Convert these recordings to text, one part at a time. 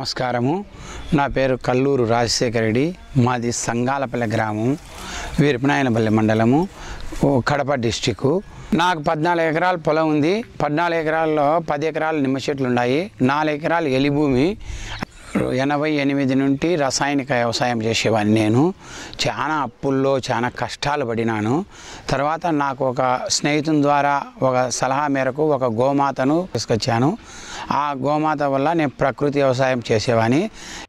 నమస్కారము నా పేరు కల్లూరు రాజశేఖర రెడ్డి మాది సంగాలపల్లె గ్రామం వీరపనాయనపల్లి మండలము ఓ కడప డిస్టిక్ నాకు పద్నాలుగు ఎకరాల పొలం ఉంది పద్నాలుగు ఎకరాల్లో పది ఎకరాలు నిమ్మ చెట్లు ఉన్నాయి నాలుగు ఎకరాలు ఎలి భూమి ఎనభై ఎనిమిది నుండి రసాయనిక వ్యవసాయం చేసేవాడిని నేను చాలా అప్పుల్లో చాలా కష్టాలు పడినాను తర్వాత నాకు ఒక స్నేహితుని ద్వారా ఒక సలహా మేరకు ఒక గోమాతను తీసుకొచ్చాను ఆ గోమాత వల్ల నేను ప్రకృతి వ్యవసాయం చేసేవాడిని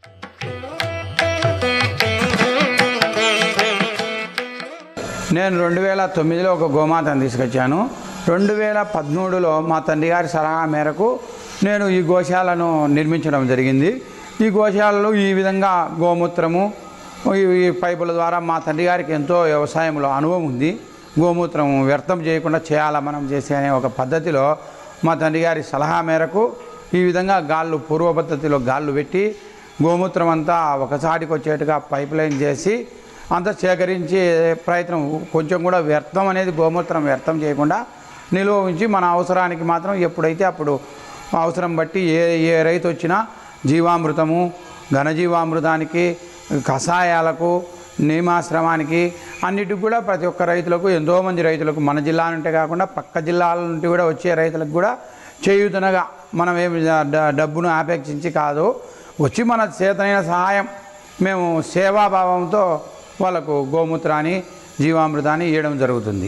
నేను రెండు వేల తొమ్మిదిలో ఒక గోమాతను తీసుకొచ్చాను రెండు వేల పదమూడులో మా తండ్రి గారి సలహా మేరకు నేను ఈ గోశాలను నిర్మించడం జరిగింది ఈ గోశాలలో ఈ విధంగా గోమూత్రము ఈ ఈ పైపుల ద్వారా మా తండ్రి గారికి ఎంతో వ్యవసాయంలో అనుభవం ఉంది గోమూత్రం వ్యర్థం చేయకుండా చేయాలా మనం చేసే అనే ఒక పద్ధతిలో మా తండ్రి గారి సలహా మేరకు ఈ విధంగా గాళ్ళు పూర్వ పద్ధతిలో గాళ్ళు పెట్టి గోమూత్రం అంతా ఒకసాటికి వచ్చేట్టుగా పైప్ లైన్ చేసి అంతా సేకరించి ప్రయత్నం కొంచెం కూడా వ్యర్థం అనేది గోమూత్రం వ్యర్థం చేయకుండా నిలువ ఉంచి మన అవసరానికి మాత్రం ఎప్పుడైతే అప్పుడు అవసరం బట్టి ఏ ఏ రైతు వచ్చినా జీవామృతము ఘనజీవామృతానికి కషాయాలకు నియమాశ్రమానికి అన్నిటికి కూడా ప్రతి ఒక్క రైతులకు ఎంతోమంది రైతులకు మన జిల్లా నుంటే కాకుండా పక్క జిల్లాల నుండి కూడా వచ్చే రైతులకు కూడా చేయుతనగా మనం ఏమి డ- డబ్బును ఆపేక్షించి కాదు వచ్చి మన చేతనైన సహాయం మేము సేవాభావంతో వాళ్ళకు గోమూత్రాన్ని జీవామృతాన్ని ఇవ్వడం జరుగుతుంది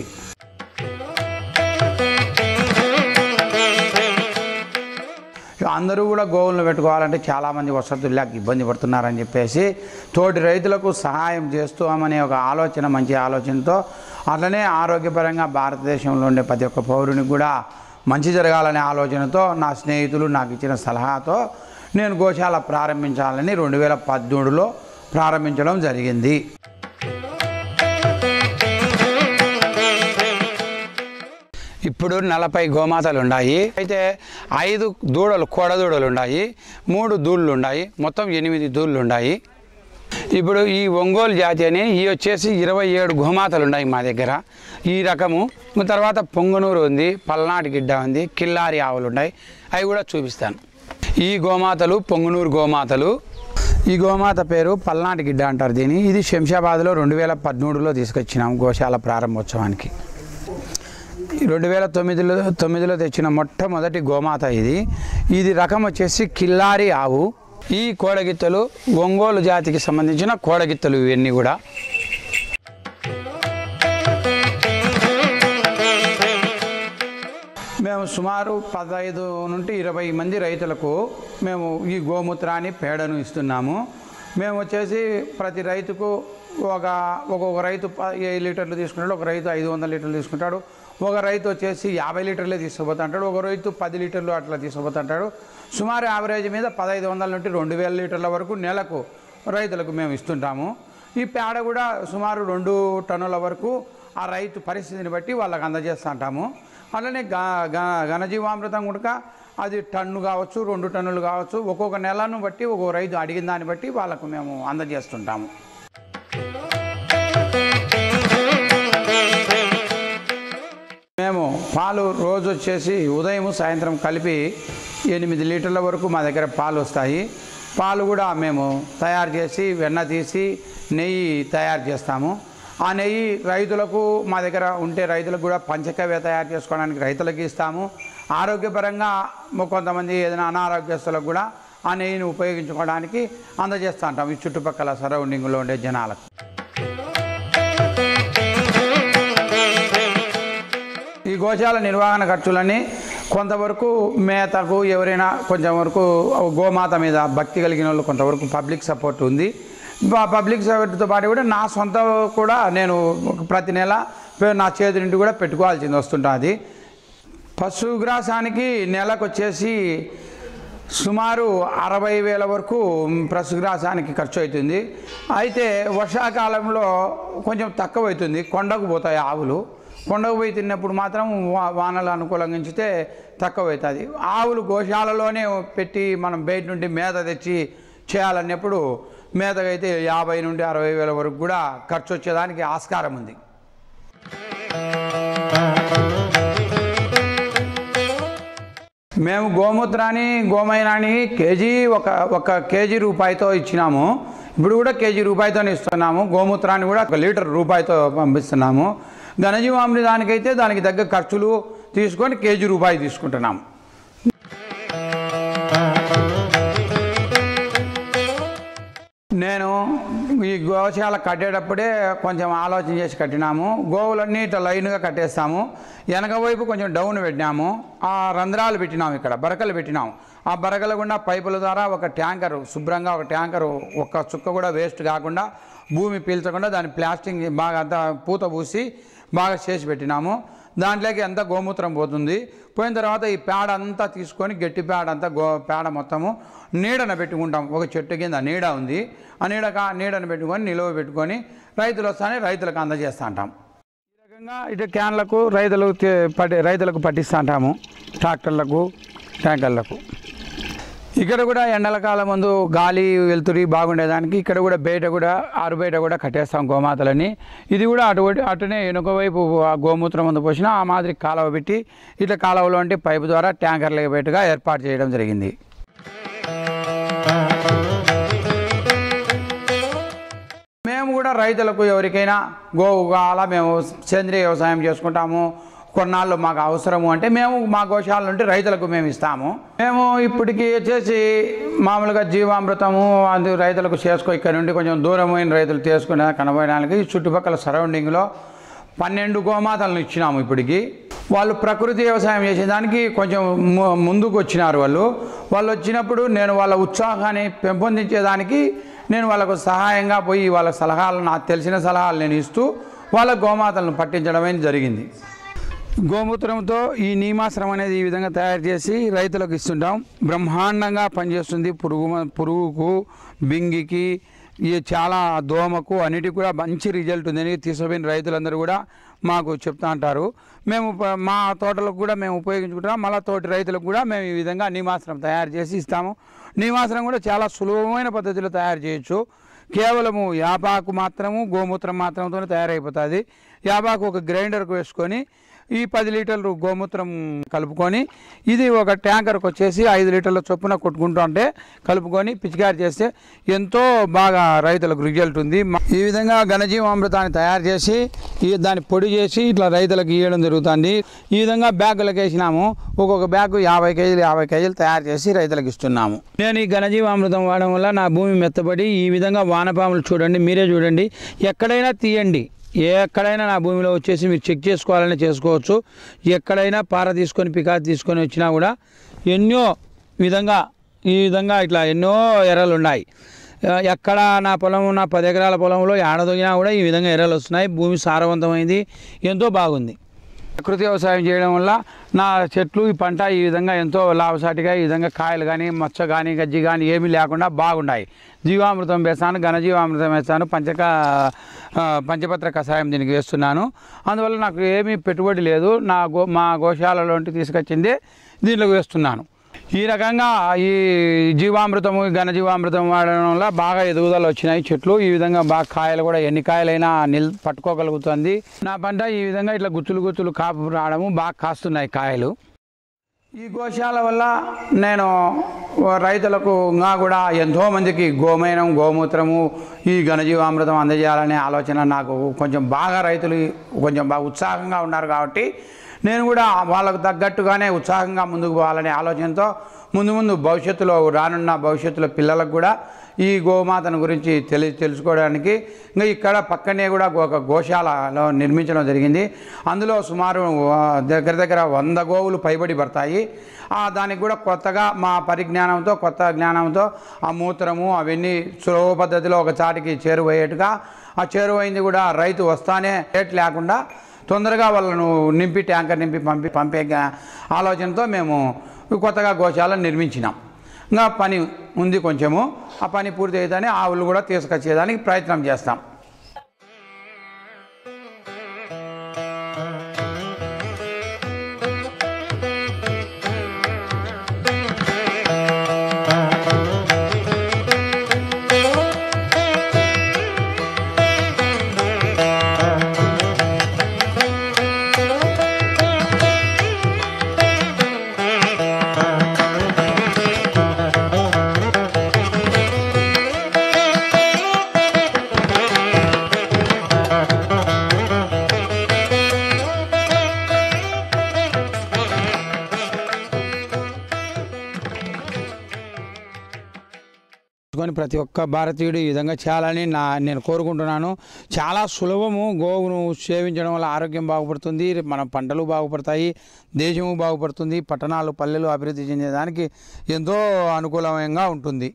అందరూ కూడా గోవులను పెట్టుకోవాలంటే చాలామంది వసతులు లేక ఇబ్బంది పడుతున్నారని చెప్పేసి తోటి రైతులకు సహాయం చేస్తామనే ఒక ఆలోచన మంచి ఆలోచనతో అట్లనే ఆరోగ్యపరంగా భారతదేశంలో ఉండే ప్రతి ఒక్క పౌరునికి కూడా మంచి జరగాలనే ఆలోచనతో నా స్నేహితులు నాకు ఇచ్చిన సలహాతో నేను గోశాల ప్రారంభించాలని రెండు వేల పద్మూడులో ప్రారంభించడం జరిగింది ఇప్పుడు నలభై గోమాతలు ఉన్నాయి అయితే ఐదు దూడలు కోడ దూడలు ఉన్నాయి మూడు దూళ్ళు ఉన్నాయి మొత్తం ఎనిమిది దూళ్ళు ఉన్నాయి ఇప్పుడు ఈ ఒంగోలు జాతి అని ఈ వచ్చేసి ఇరవై ఏడు గోమాతలు ఉన్నాయి మా దగ్గర ఈ రకము తర్వాత పొంగనూరు ఉంది పల్నాటి గిడ్డ ఉంది కిల్లారి ఆవులు ఉన్నాయి అవి కూడా చూపిస్తాను ఈ గోమాతలు పొంగనూరు గోమాతలు ఈ గోమాత పేరు పల్నాటి గిడ్డ అంటారు దీన్ని ఇది శంషాబాద్లో రెండు వేల పదమూడులో తీసుకొచ్చినాం గోశాల ప్రారంభోత్సవానికి రెండు వేల తొమ్మిదిలో తొమ్మిదిలో తెచ్చిన మొట్టమొదటి గోమాత ఇది ఇది రకం వచ్చేసి కిల్లారి ఆవు ఈ కోడగిత్తలు ఒంగోలు జాతికి సంబంధించిన కోడగిత్తలు ఇవన్నీ కూడా మేము సుమారు పదహైదు నుండి ఇరవై మంది రైతులకు మేము ఈ గోమూత్రాన్ని పేడను ఇస్తున్నాము మేము వచ్చేసి ప్రతి రైతుకు ఒక ఒక్కొక్క రైతు ప- ఏ లీటర్లు తీసుకుంటాడు ఒక రైతు ఐదు వందల లీటర్లు తీసుకుంటాడు ఒక రైతు వచ్చేసి యాభై లీటర్లే తీసుకుపోతుంటాడు ఒక రైతు పది లీటర్లు అట్లా తీసుకుపోతుంటాడు సుమారు యావరేజ్ మీద పదహైదు వందల నుండి రెండు వేల లీటర్ల వరకు నెలకు రైతులకు మేము ఇస్తుంటాము ఈ పేడ కూడా సుమారు రెండు టన్నుల వరకు ఆ రైతు పరిస్థితిని బట్టి వాళ్ళకి అందజేస్తుంటాము అలానే గా గా ఘనజీవామృతం కూడా అది టన్ను కావచ్చు రెండు టన్నులు కావచ్చు ఒక్కొక్క నెలను బట్టి ఒక్కొక్క రైతు అడిగిన దాన్ని బట్టి వాళ్ళకు మేము అందజేస్తుంటాము మేము పాలు రోజు వచ్చేసి ఉదయం సాయంత్రం కలిపి ఎనిమిది లీటర్ల వరకు మా దగ్గర పాలు వస్తాయి పాలు కూడా మేము తయారు చేసి వెన్న తీసి నెయ్యి తయారు చేస్తాము ఆ నెయ్యి రైతులకు మా దగ్గర ఉంటే రైతులకు కూడా పంచకవ్య తయారు చేసుకోవడానికి రైతులకు ఇస్తాము ఆరోగ్యపరంగా మొ- కొంతమంది ఏదైనా అనారోగ్యస్తులకు కూడా ఆ నెయ్యిని ఉపయోగించుకోవడానికి అందజేస్తూ ఉంటాం ఈ చుట్టుపక్కల సరౌండింగ్లో ఉండే జనాలకు ఈ గోశాల నిర్వహణ ఖర్చులన్నీ కొంతవరకు మేతకు ఎవరైనా కొంచెం వరకు గోమాత మీద భక్తి కలిగిన వాళ్ళు కొంతవరకు పబ్లిక్ సపోర్ట్ ఉంది ప- పబ్లిక్ సపోర్ట్తో పాటు కూడా నా సొంత కూడా నేను ఒక ప్రతి నెల పే- నా చేతి నుండి కూడా పెట్టుకోవాల్సింది వస్తుంటుంది పశుగ్రాసానికి నెలకు వచ్చేసి సుమారు అరవై వేల వరకు పశుగ్రాసానికి ఖర్చు అవుతుంది అయితే వర్షాకాలంలో కొంచెం తక్కువ అవుతుంది కొండకు పోతాయి ఆవులు కొండకు పోయి తిన్నప్పుడు మాత్రం వా- వానలు అనుకూలంగా ఉంచితే తక్కువ అవుతుంది ఆవులు గోశాలలోనే పెట్టి మనం బయట నుండి మేత తెచ్చి చేయాలన్నప్పుడు మేతకైతే యాభై నుండి అరవై వేల వరకు కూడా ఖర్చు వచ్చేదానికి ఆస్కారం ఉంది మేము గోమూత్రాన్ని గోమయనాన్ని కేజీ ఒక ఒక కేజీ రూపాయితో ఇచ్చినాము ఇప్పుడు కూడా కేజీ రూపాయితోనే ఇస్తున్నాము గోమూత్రాన్ని కూడా ఒక లీటర్ రూపాయితో పంపిస్తున్నాము ఘనజీవామృతానికైతే దానికి తగ్గ ఖర్చులు తీసుకొని కేజీ రూపాయి తీసుకుంటున్నాము నేను ఈ గోశాల కట్టేటప్పుడే కొంచెం ఆలోచన చేసి కట్టినాము గోవులన్నీ ఇట్లా లైన్గా కట్టేస్తాము వెనక వైపు కొంచెం డౌన్ పెట్టినాము ఆ రంధ్రాలు పెట్టినాము ఇక్కడ బరకలు పెట్టినాము ఆ బరకల గుండా పైపుల ద్వారా ఒక ట్యాంకరు శుభ్రంగా ఒక ట్యాంకరు ఒక్క చుక్క కూడా వేస్ట్ కాకుండా భూమి పీల్చకుండా దాని ప్లాస్టింగ్ బాగా అంతా పూత పూసి బాగా చేసి పెట్టినాము దాంట్లోకి అంతా గోమూత్రం పోతుంది పోయిన తర్వాత ఈ పేడ అంతా తీసుకొని గట్టి పేడ అంతా గో పేడ మొత్తము నీడన పెట్టుకుంటాం ఒక చెట్టు కింద నీడ ఉంది ఆ నీడ కా నీడను పెట్టుకొని నిలువ పెట్టుకొని రైతులు వస్తానే రైతులకు అందజేస్తూ ఉంటాం ఈ రకంగా ఇటు క్యాన్లకు రైతులకు తే- పట్టి రైతులకు పట్టిస్తూ ఉంటాము ట్రాక్టర్లకు ట్యాంకర్లకు ఇక్కడ కూడా ఎండల కాలం ముందు గాలి వెలుతురి బాగుండేదానికి ఇక్కడ కూడా బయట కూడా ఆరు బయట కూడా కట్టేస్తాం గోమాతలని ఇది కూడా అటువంటి అటునే వెనుక వైపు ఆ గోమూత్రం ముందు పోసిన ఆ మాదిరి కాలువ పెట్టి ఇట్లా కాలువలో అంటే పైపు ద్వారా ట్యాంకర్లకు బయటగా ఏర్పాటు చేయడం జరిగింది మేము కూడా రైతులకు ఎవరికైనా గోవు కావాలా మేము సేంద్రియ వ్యవసాయం చేసుకుంటాము కొన్నాళ్ళు మాకు అవసరము అంటే మేము మా గోశాల నుండి రైతులకు మేము ఇస్తాము మేము ఇప్పటికి వచ్చేసి మామూలుగా జీవామృతము అది రైతులకు చేసుకో ఇక్కడ నుండి కొంచెం దూరమైన రైతులు తీసుకునే కనబడడానికి ఈ చుట్టుపక్కల సరౌండింగ్లో పన్నెండు గోమాతలను ఇచ్చినాము ఇప్పటికి వాళ్ళు ప్రకృతి వ్యవసాయం చేసేదానికి కొంచెం ము- ముందుకు వచ్చినారు వాళ్ళు వాళ్ళు వచ్చినప్పుడు నేను వాళ్ళ ఉత్సాహాన్ని పెంపొందించేదానికి నేను వాళ్ళకు సహాయంగా పోయి వాళ్ళ సలహాలు నాకు తెలిసిన సలహాలు నేను ఇస్తూ వాళ్ళ గోమాతలను పట్టించడం అనేది జరిగింది గోమూత్రంతో ఈ నీమాశ్రం అనేది ఈ విధంగా తయారు చేసి రైతులకు ఇస్తుంటాం బ్రహ్మాండంగా పనిచేస్తుంది పురుగు మ- పురుగుకు బింగికి ఈ చాలా దోమకు అన్నిటికి కూడా మంచి రిజల్ట్ ఉందని తీసుకుపోయిన రైతులందరూ కూడా మాకు చెప్తా అంటారు మేము ప- మా తోటలకు కూడా మేము ఉపయోగించుకుంటాం మళ్ళీ తోటి రైతులకు కూడా మేము ఈ విధంగా నీమాశ్రం తయారు చేసి ఇస్తాము నీమాశ్రం కూడా చాలా సులభమైన పద్ధతిలో తయారు చేయొచ్చు కేవలము యాపాకు మాత్రము గోమూత్రం మాత్రంతో తయారైపోతుంది యాపాకు ఒక గ్రైండర్కు వేసుకొని ఈ పది లీటర్లు గోమూత్రం కలుపుకొని ఇది ఒక ట్యాంకర్కి వచ్చేసి ఐదు లీటర్ల చొప్పున కొట్టుకుంటూ ఉంటే కలుపుకొని పిచికారి చేస్తే ఎంతో బాగా రైతులకు రిజల్ట్ ఉంది మ- ఈ విధంగా ఘనజీవామృతాన్ని తయారు చేసి ఈ దాన్ని పొడి చేసి ఇట్లా రైతులకు ఇవ్వడం జరుగుతుంది ఈ విధంగా బ్యాగులకు వేసినాము ఒక్కొక్క బ్యాగ్ యాభై కేజీలు యాభై కేజీలు తయారు చేసి రైతులకు ఇస్తున్నాము నేను ఈ ఘనజీవామృతం వాడడం వల్ల నా భూమి మెత్తబడి ఈ విధంగా వానపాములు చూడండి మీరే చూడండి ఎక్కడైనా తీయండి ఎక్కడైనా నా భూమిలో వచ్చేసి మీరు చెక్ చేసుకోవాలని చేసుకోవచ్చు ఎక్కడైనా పార తీసుకొని పికాస్ తీసుకొని వచ్చినా కూడా ఎన్నో విధంగా ఈ విధంగా ఇట్లా ఎన్నో ఎర్రలు ఉన్నాయి ఆ, ఎక్కడ నా పొలం నా పది ఎకరాల పొలంలో ఆడదొగినా కూడా ఈ విధంగా ఎర్రలు వస్తున్నాయి భూమి సారవంతమైంది ఎంతో బాగుంది ప్రకృతి వ్యవసాయం చేయడం వల్ల నా చెట్లు ఈ పంట ఈ విధంగా ఎంతో లాభసాటిగా ఈ విధంగా కాయలు కానీ మచ్చ కానీ గజ్జి కానీ ఏమీ లేకుండా బాగున్నాయి జీవామృతం వేస్తాను ఘనజీవామృతం వేస్తాను పంచక ఆ, పంచపత్ర కషాయం దీనికి వేస్తున్నాను అందువల్ల నాకు ఏమీ పెట్టుబడి లేదు నా గో మా గోశాలలోంటి తీసుకొచ్చింది దీంట్లోకి వేస్తున్నాను ఈ రకంగా ఈ జీవామృతము ఘనజీవామృతం వాడడం వల్ల బాగా ఎదుగుదల వచ్చినాయి చెట్లు ఈ విధంగా బాగా కాయలు కూడా ఎన్ని కాయలైనా నిల్ పట్టుకోగలుగుతుంది నా పంట ఈ విధంగా ఇట్లా గుత్తులు గుత్తులు కాపు రావడము బాగా కాస్తున్నాయి కాయలు ఈ గోశాల వల్ల నేను రైతులకు ఇంకా కూడా ఎంతో మందికి గోమయనం గోమూత్రము ఈ ఘనజీవామృతం అందజేయాలనే ఆలోచన నాకు కొంచెం బాగా రైతులు కొంచెం బాగా ఉత్సాహంగా ఉన్నారు కాబట్టి నేను కూడా వాళ్ళకు తగ్గట్టుగానే ఉత్సాహంగా ముందుకు పోవాలనే ఆలోచనతో ముందు ముందు భవిష్యత్తులో రానున్న భవిష్యత్తులో పిల్లలకు కూడా ఈ గోమాతను గురించి తెలి తెలుసుకోవడానికి ఇంకా ఇక్కడ పక్కనే కూడా ఒక గోశాలలో నిర్మించడం జరిగింది అందులో సుమారు ఆ, దగ్గర దగ్గర వంద గోవులు పైబడి పడతాయి ఆ, దానికి కూడా కొత్తగా మా పరిజ్ఞానంతో కొత్త జ్ఞానంతో ఆ మూత్రము అవన్నీ సులభ పద్ధతిలో ఒక చాటికి చేరువయ్యేట్టుగా ఆ చేరువైంది కూడా రైతు వస్తానే రేట్ లేకుండా తొందరగా వాళ్ళను నింపి ట్యాంకర్ నింపి పంపి పంపే గా- ఆలోచనతో మేము కొత్తగా గోశాలను నిర్మించినాం ఇంకా పని ఉంది కొంచెము ఆ పని పూర్తి అయితేనే ఆవులు కూడా తీసుకొచ్చేదానికి ప్రయత్నం చేస్తాం తెలుసుకొని ప్రతి ఒక్క భారతీయుడు ఈ విధంగా చేయాలని నా నేను కోరుకుంటున్నాను చాలా సులభము గోవును సేవించడం వల్ల ఆరోగ్యం బాగుపడుతుంది మన పంటలు బాగుపడతాయి దేశము బాగుపడుతుంది పట్టణాలు పల్లెలు అభివృద్ధి చెందేదానికి ఎంతో అనుకూలంగా ఉంటుంది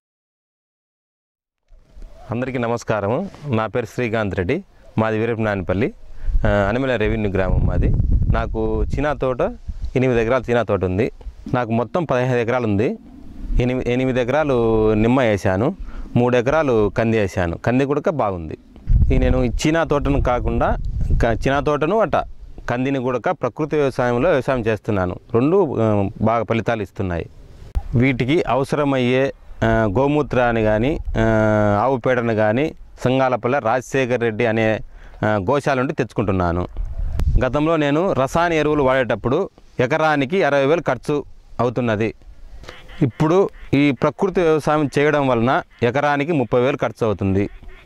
అందరికీ నమస్కారము నా పేరు శ్రీకాంత్ రెడ్డి మాది వీరపనాయనపల్లి ఆ, అనిమల రెవెన్యూ గ్రామం మాది నాకు చినా తోట ఎనిమిది ఎకరాల చినా తోట ఉంది నాకు మొత్తం పదిహేను ఎకరాలు ఉంది ఎనిమిది ఎనిమిది ఎకరాలు నిమ్మ వేసాను మూడు ఎకరాలు కంది వేసాను కంది కూడా బాగుంది ఈ నేను ఈ చీనా తోటను కాకుండా క- చీనా తోటను అట కందిని కూడా ప్రకృతి వ్యవసాయంలో వ్యవసాయం చేస్తున్నాను రెండు ఆ, బాగా ఫలితాలు ఇస్తున్నాయి వీటికి అవసరమయ్యే ఆ, గోమూత్రాన్ని కానీ ఆవు పేడను కానీ సంగాలపల్లె రాజశేఖర్ రెడ్డి అనే ఆ, గోశాల నుండి తెచ్చుకుంటున్నాను గతంలో నేను రసాయన ఎరువులు వాడేటప్పుడు ఎకరానికి అరవై వేలు ఖర్చు అవుతున్నది ఇప్పుడు ఈ ప్రకృతి వ్యవసాయం చేయడం వలన ఎకరానికి ముప్పై వేలు ఖర్చు అవుతుంది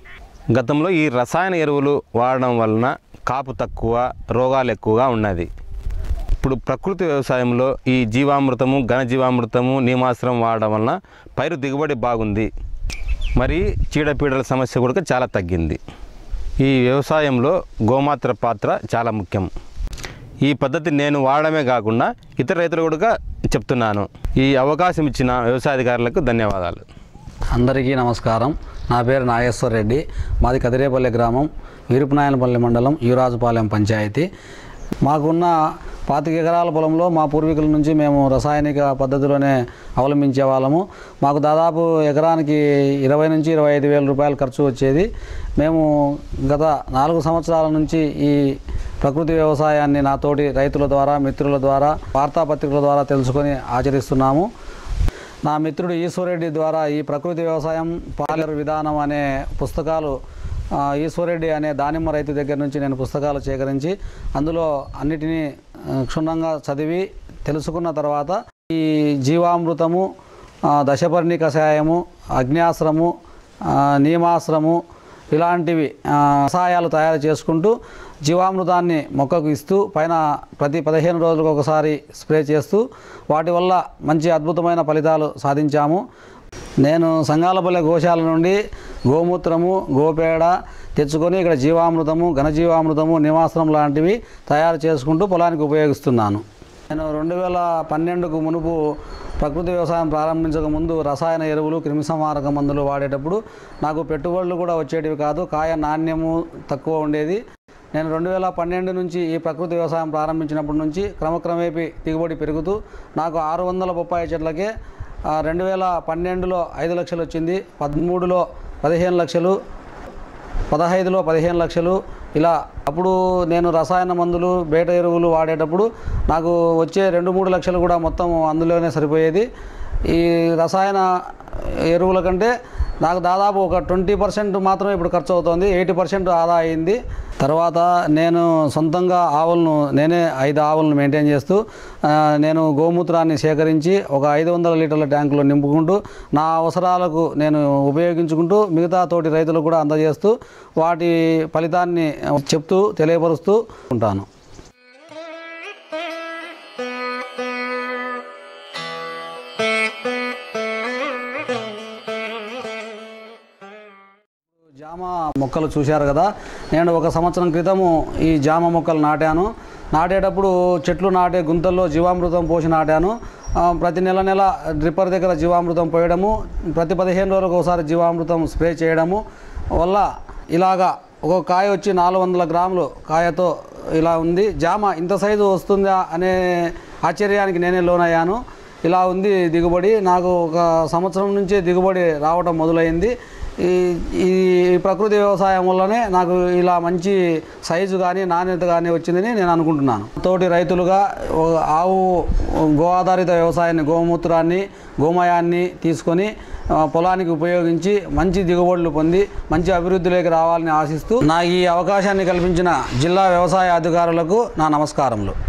గతంలో ఈ రసాయన ఎరువులు వాడడం వలన కాపు తక్కువ రోగాలు ఎక్కువగా ఉన్నది ఇప్పుడు ప్రకృతి వ్యవసాయంలో ఈ జీవామృతము ఘనజీవామృతము నీమాశ్రం వాడడం వలన పైరు దిగుబడి బాగుంది మరి చీడపీడల సమస్య కూడా చాలా తగ్గింది ఈ వ్యవసాయంలో గోమాత్ర పాత్ర చాలా ముఖ్యం ఈ పద్ధతి నేను వాడడమే కాకుండా ఇతర రైతులు కూడా చెప్తున్నాను ఈ అవకాశం ఇచ్చిన వ్యవసాయ అధికారులకు ధన్యవాదాలు అందరికీ నమస్కారం నా పేరు నాగేశ్వర్ రెడ్డి మాది కదిరేపల్లి గ్రామం వీరుపునాయనపల్లి మండలం యువరాజుపాలెం పంచాయతీ మాకున్న పాతిక ఎకరాల పొలంలో మా పూర్వీకుల నుంచి మేము రసాయనిక పద్ధతిలోనే అవలంబించే వాళ్ళము మాకు దాదాపు ఎకరానికి ఇరవై నుంచి ఇరవై ఐదు వేల రూపాయలు ఖర్చు వచ్చేది మేము గత నాలుగు సంవత్సరాల నుంచి ఈ ప్రకృతి వ్యవసాయాన్ని నాతోటి రైతుల ద్వారా మిత్రుల ద్వారా వార్తాపత్రికల ద్వారా తెలుసుకొని ఆచరిస్తున్నాము నా మిత్రుడు ఈశ్వరెడ్డి ద్వారా ఈ ప్రకృతి వ్యవసాయం పాలర్ విధానం అనే పుస్తకాలు ఆ, ఈశ్వరెడ్డి అనే దానిమ్మ రైతు దగ్గర నుంచి నేను పుస్తకాలు సేకరించి అందులో అన్నిటినీ ఆ, క్షుణ్ణంగా చదివి తెలుసుకున్న తర్వాత ఈ జీవామృతము ఆ, దశపర్ణి కషాయము అగ్న్యాశ్రము ఆ, నీమాశ్రము ఇలాంటివి ఆ, రసాయాలు తయారు చేసుకుంటూ జీవామృతాన్ని మొక్కకు ఇస్తూ పైన ప్రతి పదిహేను రోజులకు ఒకసారి స్ప్రే చేస్తూ వాటి వల్ల మంచి అద్భుతమైన ఫలితాలు సాధించాము నేను సంగాలపల్లె గోశాల నుండి గోమూత్రము గోపేడ తెచ్చుకొని ఇక్కడ జీవామృతము ఘనజీవామృతము నివాసనం లాంటివి తయారు చేసుకుంటూ పొలానికి ఉపయోగిస్తున్నాను నేను రెండు వేల పన్నెండుకు మునుపు ప్రకృతి వ్యవసాయం ప్రారంభించక ముందు రసాయన ఎరువులు క్రిమిసంహారక మందులు వాడేటప్పుడు నాకు పెట్టుబడులు కూడా వచ్చేటివి కాదు కాయ నాణ్యము తక్కువ ఉండేది నేను రెండు వేల పన్నెండు నుంచి ఈ ప్రకృతి వ్యవసాయం ప్రారంభించినప్పటి నుంచి క్రమక్రమేపీ దిగుబడి పెరుగుతూ నాకు ఆరు వందల బొప్పాయి చెట్లకే ఆ, రెండు వేల పన్నెండులో ఐదు లక్షలు వచ్చింది పదమూడులో పదిహేను లక్షలు పదహైదులో పదిహేను లక్షలు ఇలా అప్పుడు నేను రసాయన మందులు బేట ఎరువులు వాడేటప్పుడు నాకు వచ్చే రెండు మూడు లక్షలు కూడా మొత్తం అందులోనే సరిపోయేది ఈ రసాయన ఎరువుల కంటే నాకు దాదాపు ఒక ట్వంటీ పర్సెంట్ మాత్రమే ఇప్పుడు ఖర్చు అవుతుంది ఎయిటీ పర్సెంట్ ఆదా అయింది తర్వాత నేను సొంతంగా ఆవులను నేనే ఐదు ఆవులను మెయింటైన్ చేస్తూ ఆ, నేను గోమూత్రాన్ని సేకరించి ఒక ఐదు వందల లీటర్ల ట్యాంకులో నింపుకుంటూ నా అవసరాలకు నేను ఉపయోగించుకుంటూ మిగతా తోటి రైతులకు కూడా అందజేస్తూ వాటి ఫలితాన్ని చెప్తూ తెలియపరుస్తూ ఉంటాను జామ మొక్కలు చూశారు కదా నేను ఒక సంవత్సరం క్రితము ఈ జామ మొక్కలు నాటాను నాటేటప్పుడు చెట్లు నాటే గుంతల్లో జీవామృతం పోసి నాటాను ఆ, ప్రతి నెల నెల డ్రిప్పర్ దగ్గర జీవామృతం పోయడము ప్రతి పదిహేను రోజులకు ఒకసారి జీవామృతం స్ప్రే చేయడము వల్ల ఇలాగా ఒక కాయ వచ్చి నాలుగు వందల గ్రాములు కాయతో ఇలా ఉంది జామ ఇంత సైజు వస్తుందా అనే ఆశ్చర్యానికి నేనే లోనయ్యాను ఇలా ఉంది దిగుబడి నాకు ఒక సంవత్సరం నుంచే దిగుబడి రావడం మొదలైంది ఈ ఈ ప్రకృతి వ్యవసాయం వల్లనే నాకు ఇలా మంచి సైజు కానీ నాణ్యత కానీ వచ్చిందని నేను అనుకుంటున్నాను తోటి రైతులుగా ఓ ఆవు గో ఆధారిత వ్యవసాయాన్ని గోమూత్రాన్ని గోమయాన్ని తీసుకొని ఆ, పొలానికి ఉపయోగించి మంచి దిగుబడులు పొంది మంచి అభివృద్ధిలోకి రావాలని ఆశిస్తూ నా ఈ అవకాశాన్ని కల్పించిన జిల్లా వ్యవసాయ అధికారులకు నా నమస్కారములు